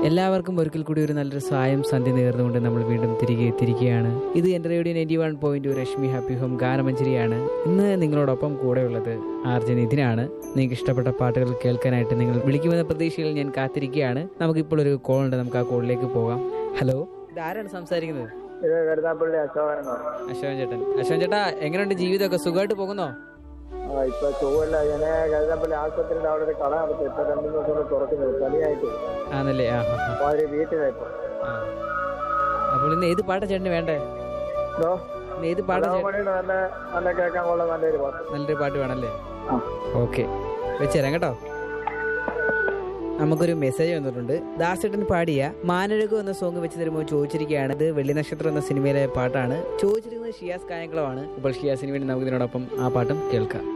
എല്ലാവർക്കും ഒരിക്കൽ കൂടി ഒരു നല്ലൊരു സായം സന്ധ്യ നേർന്നുകൊണ്ട് നമ്മൾ വീണ്ടും തിരികെ എത്തിയിരിക്കുകയാണ് ഇത് എൻ്റെ radio ninety one point Rashmi happy home ഗാനമഞ്ചരിയാണ് ഇന്ന് നിങ്ങളോടൊപ്പം കൂടെയുള്ളത് ആർജൻ ഇതിനാണ് നിങ്ങൾക്ക് ഇഷ്ടപ്പെട്ട പാട്ടുകൾ കേൾക്കാനായിട്ട് നിങ്ങൾ വിളിക്കുമെന്ന പ്രതീക്ഷയിൽ ഞാൻ കാത്തിരിക്കുകയാണ് നമുക്കിപ്പോൾ ഒരു കോൾ ഉണ്ട് നമുക്ക് ആ കോളിലേക്ക് പോകാം ഹലോ ഇത് ആരാണ് സംസാരിക്കുന്നത് ഇത് കരുതാപ്പള്ളി അശോകൻ എന്ന് പറയും അശോകൻ ചേട്ടൻ അശോകൻ ചേട്ടാ എങ്ങനെയുണ്ട് ജീവിതമൊക്കെ സുഖമായിട്ട് പോകുന്നോ ആ ഇപ്പൊ ചൊവ്വല്ല ഞാൻ കരുതാപ്പള്ളി ആശുപത്രിയുടെ അവിടെ ഒരു കട നടത്തി ഇപ്പൊ രണ്ടു ദിവസം കൊണ്ട് തുറക്കുന്നത് പനിയായിട്ട് ആണല്ലേ ആ ആ, അപ്പൊ അവര് വീട്ടിലായിപ്പോ ആ. അപ്പോൾ ഇന്ന് ഏത് പാട്ടാ ചേട്ടന് വേണ്ടേ ഇതോ ഇന്ന് ഏത് പാട്ടാ ചേട്ടൻ കലാമണിയുടെ നല്ല നല്ല കേൾക്കാൻ കൊള്ള നല്ലൊരു പാട്ട് നല്ലൊരു പാട്ട് വേണമല്ലേ ആ. ഓക്കെ വെച്ചുതരാം കേട്ടോ നമുക്കൊരു മെസ്സേജ് വന്നിട്ടുണ്ട് ദാസേട്ടൻ പാടിയ മാനഴകു എന്ന സോങ് വെച്ച് തരുമ്പോൾ ചോദിച്ചിരിക്കുകയാണ് ഇത് വെള്ളി നക്ഷത്രം എന്ന സിനിമയിലെ പാട്ടാണ് ചോദിച്ചിരിക്കുന്നത് ഷിയാസ് കായംകുളമാണ് ഇപ്പോൾ ഷിയാസിന് വേണ്ടി നമുക്ക് ഇതിനോടൊപ്പം ആ പാട്ടും കേൾക്കാം